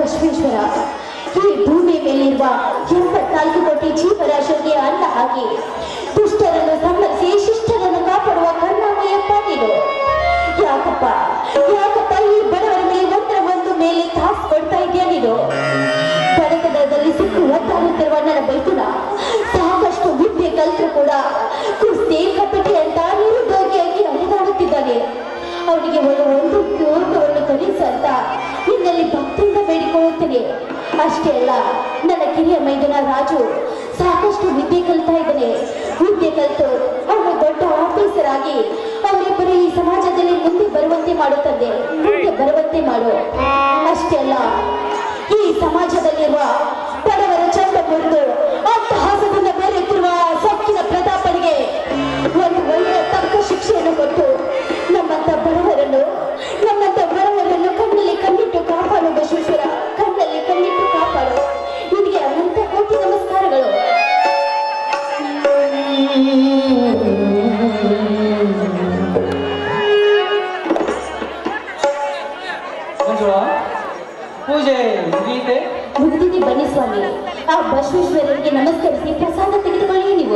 ಬಸವೇಶ್ವರ ಈ ಭೂಮಿ ಮೇಲಿರುವ ಎಂಬತ್ನಾಲ್ಕು ಕೋಟಿ ಜೀವರಾಶಿಗೆ ಅನ್ನ ಹಾಕಿ ದುಷ್ಟರನ್ನು ಸಂಹರಿಸಿ ಶಿಷ್ಟರನ್ನು ಕಾಪಾಡುವ ಕರುಣಾಮಯಪ್ಪ ನೀನು ಯಾಕಪ್ಪ ಯಾಕಪ್ಪ ಈ ಬಡವರ ಮೇಲೆ ಒಂದರ ಒಂದು ಮೇಲೆ ತಾಸ್ ಕೊಡ್ತಾ ಇದೆಯಾ ನೀನು ಬಡತನದಲ್ಲಿ ಸಿಕ್ಕು ಒತ್ತಾಡುತ್ತಿರುವ ನನ್ನ ಬೈತುನ ಸಾಕಷ್ಟು ವಿದ್ಯೆ ಕಲ್ತರು ಕೂಡ ಕುಸ್ತಿ ಕಪಟಿ ಅಂತ ನಿರುದ್ಯೋಗಿಯಾಗಿ ಅಲೆದಾಡುತ್ತಿದ್ದಾನೆ ಅವನಿಗೆ ಒಂದು ಒಂದು ಉದ್ಯೋಗವನ್ನು ಕಲಿಸ ಅಂತ ನಿನ್ನಲ್ಲಿ ಭಕ್ತಿಯಿಂದ ಬೇಡಿಕೊಳ್ಳುತ್ತೇನೆ ಅಷ್ಟೇ ಅಲ್ಲ ನನ್ನ ಕಿರಿಯ ಮೈದನ ರಾಜು ಸಾಕಷ್ಟು ವಿದ್ಯೆ ಕಲಿತಾ ಇದ್ದಾನೆ ವಿದ್ಯೆ ಕಲಿತು ಅವನು ದೊಡ್ಡ ಆಫೀಸರ್ ಆಗಿ ಅವರಿಬ್ಬರು ಈ ಸಮಾಜದಲ್ಲಿ ಮುಂದೆ ಬರುವಂತೆ ಮಾಡುತ್ತದೆ ಮುಂದೆ ಬರುವಂತೆ ಮಾಡು ಅಷ್ಟೇ ಅಲ್ಲ ಈ ಸಮಾಜದಲ್ಲಿರುವ ಬಡವರ ಚಂಡ ಮುರಿದು ಅಟ್ಟಹಾಸದಿಂದ ಬೇರೆತ್ತಿರುವ ಸೊಕ್ಕಿನ ಪ್ರತಾಪನಿಗೆ ಒಂದು ಒಳ್ಳೆಯ ತಕ್ಕ ಶಿಕ್ಷೆಯನ್ನು ಕೊಟ್ಟು ನಮ್ಮಂತ ಬಡವರನ್ನು ನಮ್ಮಂತ ಬಡವರನ್ನು ಕಣ್ಣಲ್ಲಿ ಕಣ್ಣಿಟ್ಟು ಕಾಪಾಡು ಬಸವೇಶ್ವರ ಕಣ್ಣಲ್ಲಿ ಕಣ್ಣಿಟ್ಟು ಕಾಪಾಡು ನಿನಗೆ ಅನಂತ ಕೋಟಿ ನಮಸ್ಕಾರಗಳು ಮಂಜುಳಾ ಪೂಜೆ ಮುಗಿಯಿತೆ ಮುಗಿದಿದೆ ಬನ್ನಿ ಸ್ವಾಮಿ ಆ ಬಸವೇಶ್ವರರಿಗೆ ನಮಸ್ಕರಿಸಿ ಪ್ರಸಾದ ತೆಗೆದುಕೊಳ್ಳಿ ನೀವು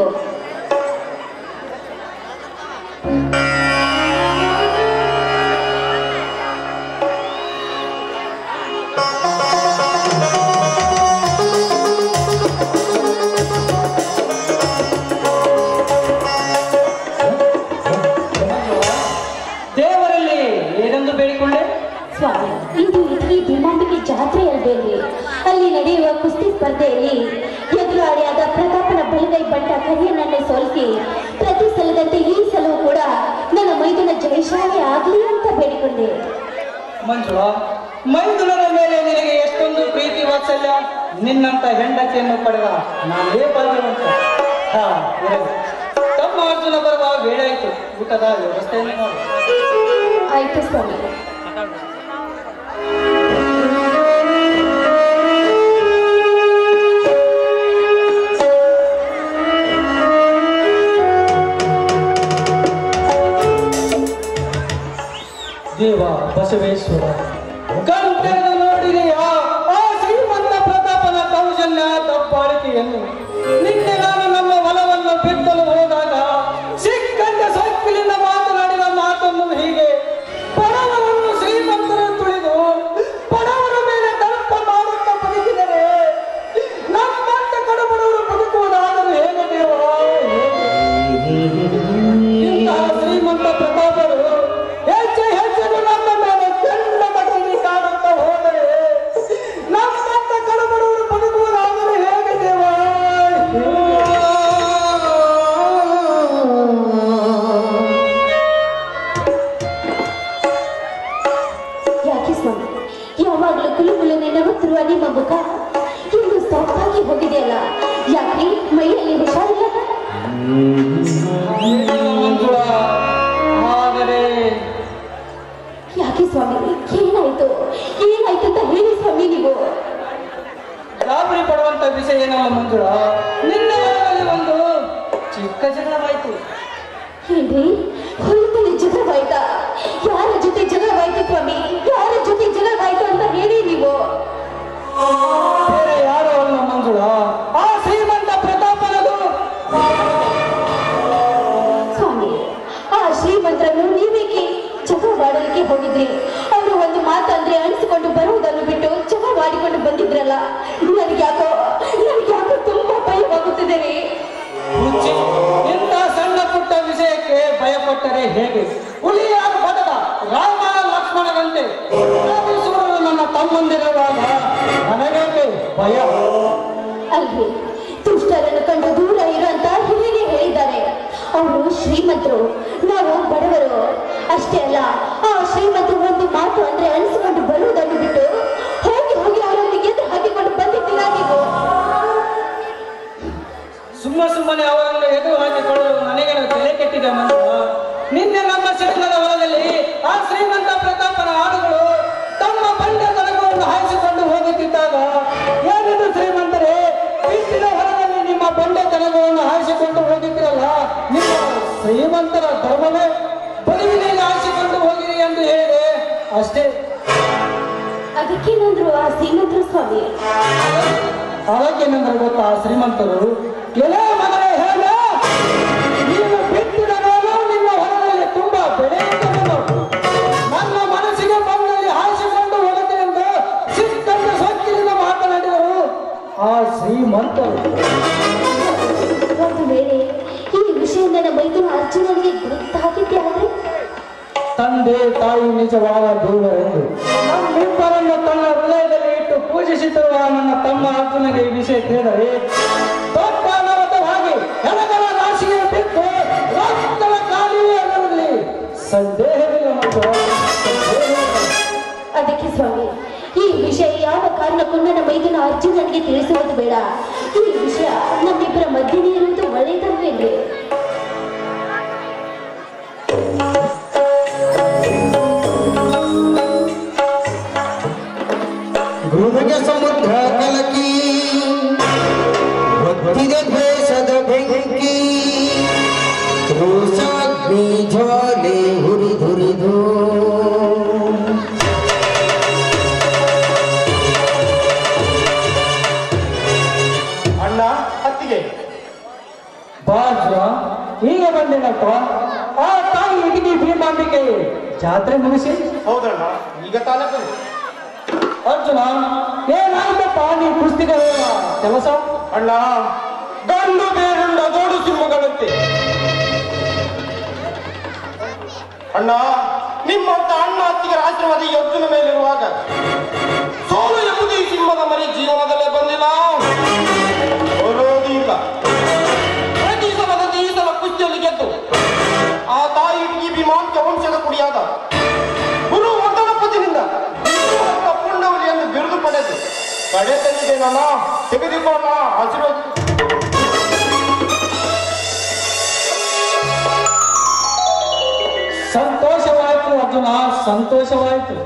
ಮಂಜುಳಾ ದೇವರಲ್ಲಿ ಏನೆಂದು ಬೇಡಿಕೊಂಡೆ ಸ್ವಾಮಿ ಇಂದು ಇಟಗಿ ಭೀಮಾಂಬಿಕೆ ಜಾತ್ರೆ ಅಲ್ಬೇಡ್ರಿ ಅಲ್ಲಿ ನಡೆಯುವ ಕುಸ್ತಿ ಸ್ಪರ್ಧೆಯಲ್ಲಿ ಎದುರಾಳಿಯಾದ ಪ್ರತಾಪನ ಬಲಗೈ ಬಂಟ ಕರಿಯನನ್ನೇ ಸೋಲಿಸಿ ಪ್ರತಿ ಸಲದಂತೆ ಈ ಸಲವೂ ಕೂಡ ನನ್ನ ಮೈದುನ ಜಯಶಾಲಿ ಆಗಲಿ ಅಂತ ಬೇಡಿಕೊಂಡೆ ಮಂಜುಳಾ ಮೈದುನರ ಮೇಲೆ ನಿನಗೆ ಎಷ್ಟೊಂದು ಪ್ರೀತಿ ವಾತ್ಸಲ್ಯ ನಿನ್ನಂತ ಹೆಂಡತಿಯನ್ನು ಪಡೆದ ನಾನೇ ಭಾಗ್ಯವಂತ ಹಾ ಇರಲಿ ತಮ್ಮ ಅರ್ಜುನ ಬರುವ ವೇಳೆ ಆಯ್ತು ಊಟದ ವ್ಯವಸ್ಥೆಯನ್ನು ಮಾಡು ಆಯ್ತು ಸ್ವಾಮಿ ದೇವ ಬಸವೇಶ್ವರ ಕಣ್ತೆರೆದು ನೋಡಿದೆಯಾ ಆ ಶ್ರೀಮಂತ ಪ್ರತಾಪನ ದೌರ್ಜನ್ಯ ದಬ್ಬಾಳಿಕೆಯನ್ನು ನಿನ್ನೆ ನಾನು ನಮ್ಮ ಹೊಲವನ್ನು ಬಿತ್ತಲು ಹೋದಾಗ ಸಿಕ್ಕಂಡ ಸೊಕ್ಕಿಲಿಂದ ಮಾತನಾಡಿದ ಮಾತನ್ನು ಹೀಗೆ ಬಡವರನ್ನು ಶ್ರೀಮಂತರು ತುಳಿದು ಬಡವರ ಮೇಲೆ ದರ್ಪ ಮಾಡುತ್ತಾ ಬದುಕಿದರೆ ನಮ್ಮಂತ ಕಡುಬಡವರು ಬದುಕುವುದಾದರೂ ಹೇಗೆ ದೇವ ಹೇಗೆ? ಇಂತಹ ಶ್ರೀಮಂತ ಪ್ರತಾಪರು ಹೆಚ್ಚು ಹೆಚ್ಚು ನಮ್ಮ ಮೇಲೆ ಕೆಂಡ ಮಟ್ಟದಲ್ಲಿ ಕಾಡುತ್ತಾ ಹೋದರೆ ನಮ್ಮಂತ ಕಡುಬಡವರು ಬದುಕುವುದಾದರೂ ಹೇಗೆ ದೇವ ಯಾಕೆ ಸ್ವಾಮಿ ಯಾವಾಗಲೂ ಕುಲು ಕುಲುನೆ ನಗುತ್ತಿರುವ ನಿಮ್ಮ ಮುಖ ಇಂದು ಸೊಪ್ಪಾಗಿ ಹೋಗಿದೆಯಲ್ಲ ಯಾಕೆ ಮೈಯಲ್ಲಿ ಹುಷಾರಿಲ್ಲ ಮಂಜುಳಾ ಆದರೆ ಯಾಕೆ ಸ್ವಾಮಿ ಏನಾಯ್ತು ಏನಾಯ್ತು ಅಂತ ಹೇಳಿ ಸ್ವಾಮಿ ನೀವು ಗಾಬರಿ ಪಡುವಂತ ವಿಷಯ ಏನಲ್ಲ ಮಂಜುಳಾ ನಿನ್ನೆ ಹೊಲದಲ್ಲಿ ಒಂದು ಚಿಕ್ಕ ಜಗಳವಾಯಿತು ಏನ್ರಿ ಹೊಲದಲ್ಲಿ ಜಗಳವಾಯ್ತಾ ಯಾರ ಜೊತೆ ಜಗಳವಾಯ್ತು ಸ್ವಾಮಿ ಯಾರ ಜೊತೆ ಜಗಳವಾಯ್ತು ಅಂತ ಹೇಳಿ ನೀವು ಬೇರೆ ಯಾರೋ ಅಲ್ಲ ಮಂಜುಳಾ ಆ ಶ್ರೀಮಂತ ಪ್ರತಾಪನದು ಸ್ವಾಮಿ ಆ ಶ್ರೀಮಂತರನ್ನು ನೀವೇಕೆ ಜಗಳವಾಡಲಿಕ್ಕೆ ಹೋಗಿದ್ರಿ ಅವರು ಒಂದು ಮಾತಂದ್ರೆ ಅಣಿಸಿಕೊಂಡು ಬರುವುದನ್ನು ಬಿಟ್ಟು ಜಗಳವಾಡಿಕೊಂಡು ಬಂದಿದ್ರಲ್ಲ ನನಗೆ ಯಾಕೋ ನನಗೆ ಯಾಕೋ ತುಂಬಾ ಭಯವಾಗುತ್ತಿದೆ ರೀ ಹುಚ್ಚಿ ಇಂಥ ಸಣ್ಣ ಪುಟ್ಟ ವಿಷಯಕ್ಕೆ ಭಯಪಟ್ಟರೆ ಹೇಗೆ ಹುಲಿಯಾದ ಪದದ ರಾಮ ಲಕ್ಷ್ಮಣರಂತೆ ರಾಮೇಶ್ವರರು ನನ್ನ ತಮ್ಮಂದಿರುವಾಗ ನನಗೇಕೆ ಭಯ ಅಲ್ರಿ ದುಷ್ಟರನ್ನು ಕಂಡು ದೂರ ಇರು ಅಂತ ಹಿರಿಯರೇ ಹೇಳಿದ್ದಾರೆ ಅವರು ಶ್ರೀಮಂತರು ನಾವು ಬಡವರು ಅಷ್ಟೇ ಅಲ್ಲ ಆ ಶ್ರೀಮಂತರು ಒಂದು ಮಾತು ಅಂದ್ರೆ ಅನಿಸಿಕೊಂಡು ಬರುವುದನ್ನು ಬಿಟ್ಟು ಹೋಗಿ ಹೋಗಿ ಅವರನ್ನು ಎದುರು ಹಾಕಿಕೊಂಡು ಬಂದಿದ್ದೀರಾ ನೀವು ಸುಮ್ಮ ಸುಮ್ಮನೆ ಅವರನ್ನು ಎದುರು ಹಾಕಿಕೊಳ್ಳಲು ನನಗೆ ತಲೆ ಕೆಟ್ಟಿದೆ ಮಂಜು ನಿನ್ನೆ ನಮ್ಮ ಶರಣರ ಹೊಲದಲ್ಲಿ ಆ ಶ್ರೀಮಂತ ಪ್ರತಾಪನ ಆಡುಗಳು ತಮ್ಮ ಬಂಡೆ ತನಕವನ್ನು ಹಾಯಿಸಿಕೊಂಡು ಹೋಗುತ್ತಿದ್ದಾಗ ಏನಿದು ಶ್ರೀಮಂತರೇ ಬಿಟ್ಟಿನ ಹೊಲದಲ್ಲಿ ನಿಮ್ಮ ಬಂಡೆ ತನಕವನ್ನು ಹಾಯಿಸಿಕೊಂಡು ಹೋಗಿದ್ರಲ್ಲ ನಿಮ್ಮ ಶ್ರೀಮಂತರ ಧರ್ಮವೇ ಬದುವಿನಲ್ಲಿ ಹಾಯಿಸಿಕೊಂಡು ಹೋಗಿರಿ ಎಂದು ಹೇಳಿದೆ ಅಷ್ಟೇ ಅದಕ್ಕೇನಾದ್ರು ಆ ಶ್ರೀಮಂತರು ಸ್ವಾಮಿ ಅದಕ್ಕೇನೆಂದ್ರೆ ಗೊತ್ತಾ ಶ್ರೀಮಂತರು ಎಲೆ ಮಗನೇ ಹೇಳ ನೀನು ಬಿಟ್ಟಿದ ಮೇಲೆ ನಿನ್ನ ಹೊರದಲ್ಲಿ ತುಂಬಾ ಬೆಳೆಯುತ್ತದನು ನನ್ನ ಮನಸ್ಸಿಗೆ ಬಂದಲ್ಲಿ ಹಾಯಿಸಿಕೊಂಡು ಹೋಗುತ್ತೆ ಎಂದು ಸಿಕ್ಕಂತ ಸೊಕ್ಕಿನಿಂದ ಮಾತನಾಡಿದರು ಆ ಶ್ರೀಮಂತರು ಒಂದು ವೇಳೆ ಈ ವಿಷಯ ನನ್ನ ಮೈದುನ ಅರ್ಜುನನಿಗೆ ಗೊತ್ತಾಗಿದ್ದೆ ಆದ್ರೆ ತಂದೆ ತಾಯಿ ನಿಜವಾದ ದೇವರೆಂದು ನಮ್ಮಿಬ್ಬರನ್ನು ತನ್ನ ಹೃದಯದಲ್ಲಿ ಇಟ್ಟು ಪೂಜಿಸುತ್ತಿರುವ ನನ್ನ ತಮ್ಮ ಅರ್ಜುನಿಗೆ ಈ ವಿಷಯ ತಿಳಿದರೆ ದೊಡ್ಡ ಅನಾಹುತವಾಗಿ ಎಡಗರ ರಾಶಿಗೆ ಬಿಟ್ಟು ರಕ್ತದ ಕಾಲಿಗೆ ಅನ್ನುವುದರಲ್ಲಿ ಸಂದೇಹವಿಲ್ಲ ಮತ್ತು ಸಂದೇಹವಿಲ್ಲ. ಅದಕ್ಕೆ ಸ್ವಾಮಿ ಈ ವಿಷಯ ಯಾವ ಕಾರಣಕ್ಕೂ ನನ್ನ ಮೈದುನ ಅರ್ಜುನನಿಗೆ ತಿಳಿಸುವುದು ಬೇಡ ಈ ವಿಷಯ ನಮ್ಮಿಬ್ಬರ ಮಧ್ಯನೇ ಇರುವುದು ಒಳ್ಳೆಯದಲ್ವೇನ್ರಿ ಗುರುಗೆ ಸಮುದ್ರ ಕಲಕಿ ಹೊತ್ತಿದೆ ದ್ವೇಷದ ಬೆಂಕಿ ಕ್ರೋಶಾಗ್ನಿ ಜ್ವಾಲೆ ಹುರಿದುರಿದು ಅಣ್ಣ ಹತ್ತಿಗೆ ಬಾಜ ಈಗ ಬಂದೇನಪ್ಪ ಆ ತಾಯಿ ಇಟಗಿ ಭೀಮಾಂಬಿಕೆ ಜಾತ್ರೆ ಮುಗಿಸಿ ಹೌದಣ್ಣ ಈಗ ತಾನೇ ಬಂದು ಅರ್ಜುನ ಏನಾಯ್ತಪ್ಪ ನೀ ಪುಸ್ತಕ ಕೆಲಸ ಅಣ್ಣ ಗಂಡು ಬೇರುಂಡ ಜೋಡು ಸಿಂಹಗಳಂತೆ ಅಣ್ಣ ನಿಮ್ಮಂತ ಅಣ್ಣ ಅತ್ತಿಗರ ಆಶೀರ್ವಾದ ಈ ಅರ್ಜುನ ಮೇಲಿರುವಾಗ ಸೋಲು ಎಂಬುದು ಈ ಸಿಂಹದ ಮರಿ ಜೀವನದಲ್ಲೇ ಬಂದಿಲ್ಲ ಬರೋದು ಇಲ್ಲ ಪ್ರತಿ ಸಲದಂತೆ ಈ ಸಲ ಕುಸ್ತಿಯಲ್ಲಿ ಗೆದ್ದು ಆ ತಾಯಿ ಈ ಭೀಮಾಂತ್ಯ ವಂಶದ ಕುಡಿಯಾದ ಗುರು ವಂದನಪತಿನಿಂದ ವಿಶ್ವರತ್ನ ಪೂರ್ಣವಲಿ ಎಂದು ಬಿರುದು ಪಡೆದು ಕಡೆ ತಂದಿದೆ ನನ್ನ ತೆಗೆದುಕೊಳ್ಳ ಆಶೀರ್ವಾದ ಸಂತೋಷವಾಯ್ತು ಅರ್ಜುನ ಸಂತೋಷವಾಯ್ತು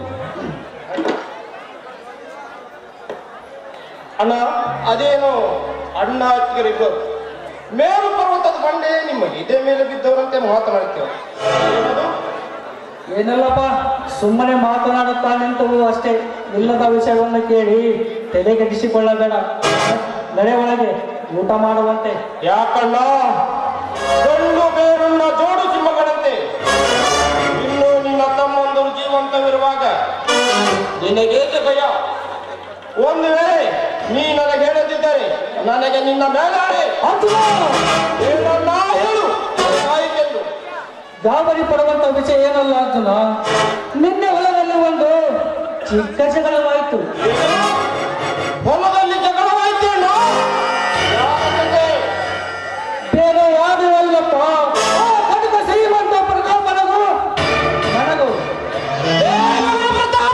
ಅಣ್ಣ ಅದೇನು ಅಣ್ಣ ಅತ್ತಿಗರಿಬ್ಬರು ಮೇರು ಪರ್ವತದ ಬಂಡೆ ನಿಮ್ಮ ಇದೇ ಮೇಲೆ ಬಿದ್ದವರಂತೆ ಮಾತನಾಡ್ತೇವೆ ಏನದು ಏನಿಲ್ಲಪ್ಪ ಸುಮ್ಮನೆ ಮಾತನಾಡುತ್ತಾ ನಿಂತು ಅಷ್ಟೇ ಇಲ್ಲದ ವಿಷಯವನ್ನು ಕೇಳಿ ತಲೆ ಕೆಡಿಸಿಕೊಳ್ಳಬೇಡ ನಡೆ ಒಳಗೆ ಊಟ ಮಾಡುವಂತೆ ಯಾಕಣ್ಣ ಗಂಡು ಬೇರುಳ್ಳ ಜೋಡು ಸಿಂಹಗಳಂತೆ ಇನ್ನು ನಿನ್ನ ತಮ್ಮಂದರು ಜೀವಂತವಿರುವಾಗ ನಿನಗೇಕೆ ಭಯ ಒಂದು ವೇಳೆ ನೀ ನನಗೆ ಹೇಳದಿದ್ದರೆ ನನಗೆ ನಿನ್ನ ಮೇಲಾಳೆ ಅರ್ಜುನ ಹೇಳಣ್ಣ ಹೇಳು ಆಯಿತೆಂದು ಗಾಬರಿ ಪಡುವಂತ ವಿಷಯ ಏನಲ್ಲ ಅರ್ಜುನ ನಿನ್ನೆ ಹೊಲದಲ್ಲಿ ಒಂದು ಚಿಕ್ಕ ಜಗಳವಾಯ್ತು ಹೊಲದಲ್ಲಿ ಜಗಳವಾಯ್ತೇಣ್ಣ ಯಾರ ಜೊತೆ? ಬೇರೆ ಯಾರು ಅಲ್ಲಪ್ಪ ಆ ಕನಕ ಶ್ರೀಮಂತ ಪ್ರತಾಪನದು ನನಗೂ ದೇವರ ಪ್ರತಾಪ!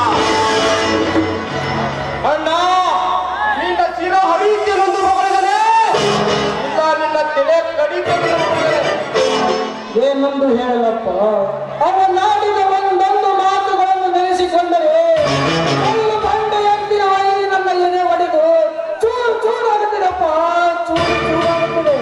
ಅಣ್ಣ ನಿನ್ನ ಚಿರ ಹರಿಯುತ್ತೇನೆಂದು ಹೊಗಳಿದರೆ ಇಲ್ಲ ನಿನ್ನ ತಲೆ ಕಡಿತವೆಂದು ಹೊಗಳಿದರೆ ಏನೊಂದು ಹೇಳಲಪ್ಪ ಅವ ನಾಡಿನ ಒಂದೊಂದು ಮಾತುಗಳನ್ನು ನೆನೆಸಿಕೊಂಡರೆ ಒಂದು ಬಂಡೆ ಎತ್ತಿನ ವೈರಿ ನನ್ನ ಎದೆ ಒಡೆದು ಚೂರು ಚೂರು ಆಗುತ್ತಿರಪ್ಪ ಚೂರು ಚೂರು ಆಗುತ್ತಿದೆ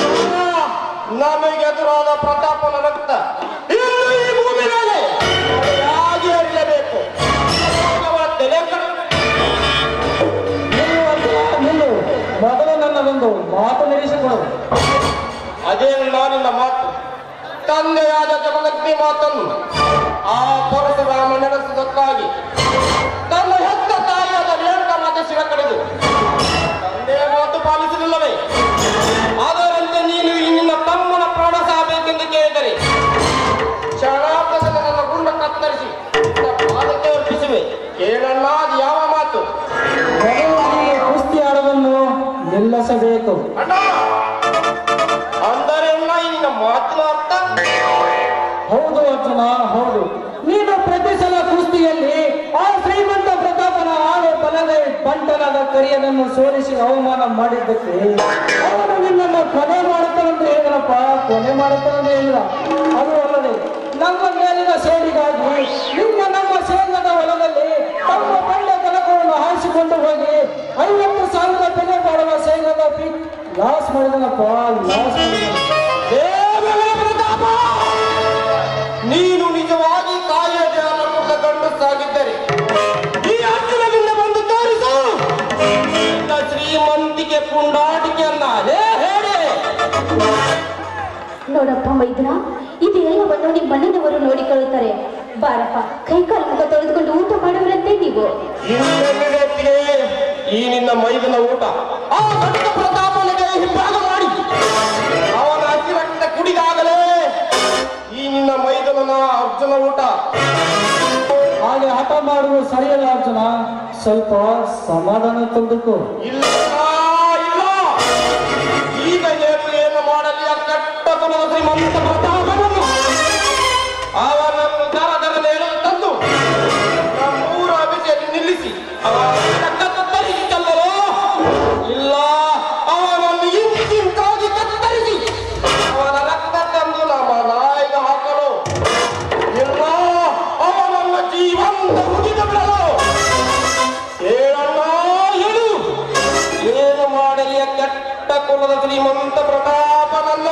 ನಮಗೆ ಎದುರಾದ ಪ್ರತಾಪನ ರಕ್ತ ಇನ್ನು ಈ ಭೂಮಿ ಮೇಲೆ ಯಾಗಿ ಹರಿಯಬೇಕು ಅವರ ತಲೆ ಕಡ ನಿಲ್ಲು ಅರ್ಜುನ, ನಿಲ್ಲು ಮೊದಲು ನನ್ನದೊಂದು ಮಾತು ನಡೆಸಿಕೊಡು ಅದೇನಲ್ಲ ನಿನ್ನ ಮಾತು ತಂದೆಯಾದ ಜಗದಗ್ನಿ ಮಾತನ್ನು ಆ ಪರಶುರಾಮ ನಡೆಸುವುದಕ್ಕಾಗಿ ತನ್ನ ಹೆತ್ತ ತಾಯಿಯಾದ ರೇಣುಕ ಮಾತೆ ಶಿರ ಕಡೆದು ತಂದೆ ಮಾತು ಪಾಲಿಸಲಿಲ್ಲವೇ ಅದರಂತೆ ನೀನು ಈ ನಿನ್ನ ತಮ್ಮನ ಪ್ರಾಣ ಸಾಗಬೇಕೆಂದು ಕೇಳಿದರೆ ಕ್ಷಣಾಪಸದ ನನ್ನ ಗುಂಡ ಕತ್ತರಿಸಿ ನಿನ್ನ ಪಾದಕ್ಕೆ ಅರ್ಪಿಸುವೆ ಕೇಳಣ್ಣ ಅದು ಯಾವ ಮಾತು ಮೊದಲು ನೀನು ಕುಸ್ತಿ ಆಡೋದನ್ನು ನಿಲ್ಲಿಸಬೇಕು ಅಣ್ಣ ಅಂದರೆ ಅಣ್ಣ ಈ ನಿನ್ನ ಮಾತಿನ ಅರ್ಥ ಹೌದು ಅರ್ಜುನ ಹೌದು ನೀನು ಪ್ರತಿ ಸಲ ಕುಸ್ತಿಯಲ್ಲಿ ಆ ಶ್ರೀಮಂತ ಪ್ರತಾಪನ ಆನೆ ಬಲಗೈ ಬಂಟನಾದ ಕರಿಯನನ್ನು ಸೋಲಿಸಿ ಅವಮಾನ ಮಾಡಿದ್ದಕ್ಕೆ ಅವನು ನಿನ್ನನ್ನು ಕೊನೆ ಮಾಡುತ್ತಾನಂತ ಹೇಳಿದನಪ್ಪ ಕೊನೆ ಮಾಡುತ್ತಾನಂತ ಹೇಳಿದ ಅದು ಅಲ್ಲದೆ ನಮ್ಮ ಮೇಲಿನ ಸೇಡಿಗಾಗಿ ನಿನ್ನ ನಮ್ಮ ಸೇನದ ಹೊಲದಲ್ಲಿ ತಮ್ಮ ಬಂಡೆ ಕನಕವನ್ನು ಹಾಯಿಸಿಕೊಂಡು ಹೋಗಿ ಐವತ್ತು ಸಾವಿರ ಬೆಲೆ ಬಾಳುವ ಸೇನದ ಪೀಕ್ ಲಾಸ್ ಮಾಡಿದನಪ್ಪ ಲಾಸ್ ಮಾಡಿದನು ದೇವರ ಪ್ರತಾಪ ನೀನು ನಿಜವಾಗಿ ತಾಯಿಯ ದೇವರ ಕುರಿತ ಗಂಡಸ್ಸಾಗಿದ್ದರೆ ಈ ಅರ್ಜುನನಿಂದ ಬಂದು ತೋರಿಸು ಪುಂಡಾಟಿಕೆಯನ್ನ ಲೇ ಹೇಳಿ ನೋಡಪ್ಪ ಮೈದುನ ಇದೆಲ್ಲವನ್ನು ನಿಮ್ಮ ಅಣ್ಣನವರು ನೋಡಿಕೊಳ್ಳುತ್ತಾರೆ ಬಾರಪ್ಪ ಕೈಕಾಲು ಮುಖ ತೊಳೆದುಕೊಂಡು ಊಟ ಮಾಡುವರಂತೆ ನೀವು ಇನ್ನೆಲ್ಲಿಗೆ ಈ ನಿನ್ನ ಮೈದನ ಊಟ ಆ ದೊಡ್ಡ ಪ್ರತಾಪನಿಗೆ ಹಿಂಭಾಗ ಮಾಡಿ ಅವನ ಅತಿರಕ್ತ ಕುಡಿದಾಗಲೇ ಈ ನಿನ್ನ ಮೈದನನ ಅರ್ಜುನ ಊಟ ಹಾಗೆ ಹಠ ಮಾಡುವುದು ಸರಿಯಲ್ಲ ಅರ್ಜುನ ಸ್ವಲ್ಪ ಸಮಾಧಾನ ತಂದುಕೋ ಇಲ್ಲ ಇಲ್ಲ ಈಗ ಏನು ಏನು ಮಾಡಲಿ ಆ ಕಟ್ಟ ಕುಲದ ಶ್ರೀಮಂತ ಪ್ರತಾಪನನ್ನು ಅವನನ್ನು ದರ ದರನೆ ತಂದು ನಮ್ಮೂರ ಬಿಸಿಯಲ್ಲಿ ನಿಲ್ಲಿಸಿ ಅವನ ಕತ್ತರಿಸಿ ಚೆಲ್ಲಲು ಇಲ್ಲ ಅವನನ್ನು ಇಂಚಿಂಚಾಗಿ ಕತ್ತರಿಸಿ ಅವನ ರಕ್ತ ತಂದು ನಮ್ಮ ನಾಯಿಗೆ ಹಾಕಲು ಇಲ್ಲ ಅವನನ್ನ ಜೀವಂತ ಮುಗಿದು ಬಿಡಲು ಹೇಳಣ್ಣ ಹೇಳು ಏನು ಮಾಡಲಿ ಆ ಕೆಟ್ಟ ಕುಲದ ಶ್ರೀಮಂತ ಪ್ರತಾಪನನ್ನ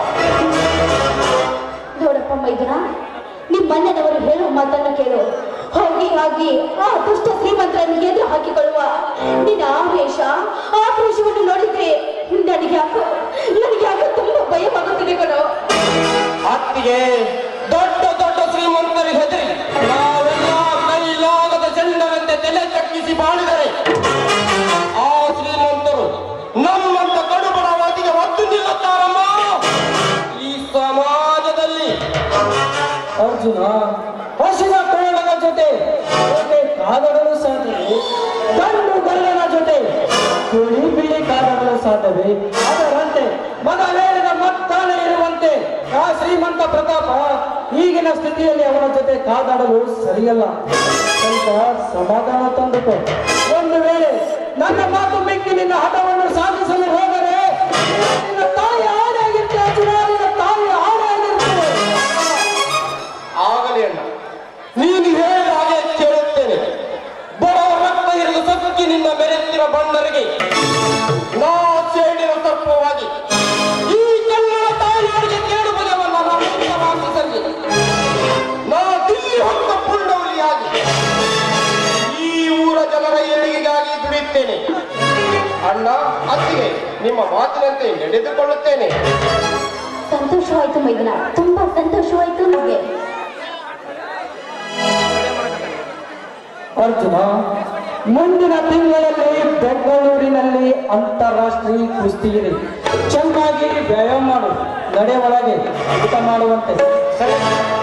ನೋಡಪ್ಪ ಮೈದುನ ನಿಮ್ಮ ಅಣ್ಣನವರು ಹೇಳುವ ಮಾತನ್ನು ಕೇಳು ಹೋಗಿ ಹೋಗಿ ಆ ದುಷ್ಟ ಶ್ರೀಮಂತರನ್ನು ಎದುರು ಹಾಕಿಕೊಳ್ಳುವ ನಿನ್ನ ಆವೇಶ ಆಕ್ರೋಶವನ್ನು ನೋಡಿದ್ರೆ ನನಗೆ ಯಾಕೋ ನನಗೆ ಯಾಕೋ ತುಂಬಾ ಭಯವಾಗುತ್ತಿದೆ ಕಣೋ ಅತ್ತಿಗೆ ದೊಡ್ಡ ದೊಡ್ಡ ಶ್ರೀಮಂತರಿಗೆ ಹೆದರಿ ನಾವೆಲ್ಲ ಕೈಲಾಗದ ಚೆಂಡರಂತೆ ತಲೆ ತಗ್ಗಿಸಿ ಬಾಳಿದರೆ ಆ ಶ್ರೀಮಂತರು ನಮ್ಮಂತ ಕಡುಬಡವಾದಿಗೆ ಒತ್ತು ನಿಲ್ಲುತ್ತಾರಮ್ಮ ಈ ಸಮಾಜದಲ್ಲಿ ಅರ್ಜುನ ಹಸಿದ ಕೋಳನ ಜೊತೆ ಜೊತೆ ಕಾದಡಲು ಸಾಧ್ಯವೇ ಗಂಡು ಗಲ್ಲನ ಜೊತೆ ಕುಳಿ ಬಿಳಿ ಕಾದಡಲು ಸಾಧ್ಯವೇ ಅದರಂತೆ ಮೊದಲೇಳಿದ ಮತ್ತಾನೆ ಇರುವಂತೆ ಆ ಶ್ರೀಮಂತ ಪ್ರತಾಪ ಈಗಿನ ಸ್ಥಿತಿಯಲ್ಲಿ ಅವನ ಜೊತೆ ಕಾದಾಡಲು ಸರಿಯಲ್ಲ ಸ್ವಲ್ಪ ಸಮಾಧಾನ ತಂದುಕೋ ಒಂದು ವೇಳೆ ನನ್ನ ಮಾತು ಮಿಕ್ಕಿ ನಿನ್ನ ಹಠವನ್ನು ಸಾಧಿಸಲು ಹೋದರೆ ನಿನ್ನ ತಾಯಿ ಆಡಾಗಿರುತ್ತೆ ಅರ್ಜುನ ನಿನ್ನ ತಾಯಿ ಆಡಾಗಿರುತ್ತೆ ಆಗಲಿ ಅಣ್ಣ ನೀನು ಹೇಳಿದ ಹಾಗೆ ಕೇಳುತ್ತೇನೆ ಬಡವ ರಕ್ತ ಹಿಡಿದು ಸಕ್ಕಿ ನಿನ್ನ ಮೆರೆತಿನ ಬಂಡರಿಗೆ ನಾ ಸೇಡಿನ ಸರ್ಪವಾಗಿ ಈ ಕನ್ನಡ ತಾಯಿಯವರಿಗೆ ಕೇಳು ಬಗೆವನ್ನ ನಾನು ವಾಸಿಸಲಿ ನಾ ದಿಲ್ಲಿ ಹೊತ್ತ ಪುಂಡವಲಿಯಾಗಿ ಈ ಊರ ಜನರ ಏಳಿಗೆಗಾಗಿ ದುಡಿಯುತ್ತೇನೆ ಅಣ್ಣ ಅತ್ತಿಗೆ ನಿಮ್ಮ ಮಾತಿನಂತೆ ನಡೆದುಕೊಳ್ಳುತ್ತೇನೆ ಸಂತೋಷವಾಯ್ತು ಮೈದುನ ತುಂಬಾ ಸಂತೋಷವಾಯ್ತು ನನಗೆ ಅರ್ಜುನ ಮುಂದಿನ ತಿಂಗಳಲ್ಲಿ ಬೆಂಗಳೂರಿನಲ್ಲಿ ಅಂತಾರಾಷ್ಟ್ರೀಯ ಕುಸ್ತಿ ಇದೆ ಚೆನ್ನಾಗಿ ವ್ಯಾಯಾಮ ಮಾಡು ನಡೆ ಒಳಗೆ ಊಟ ಮಾಡುವಂತೆ ಸರಿ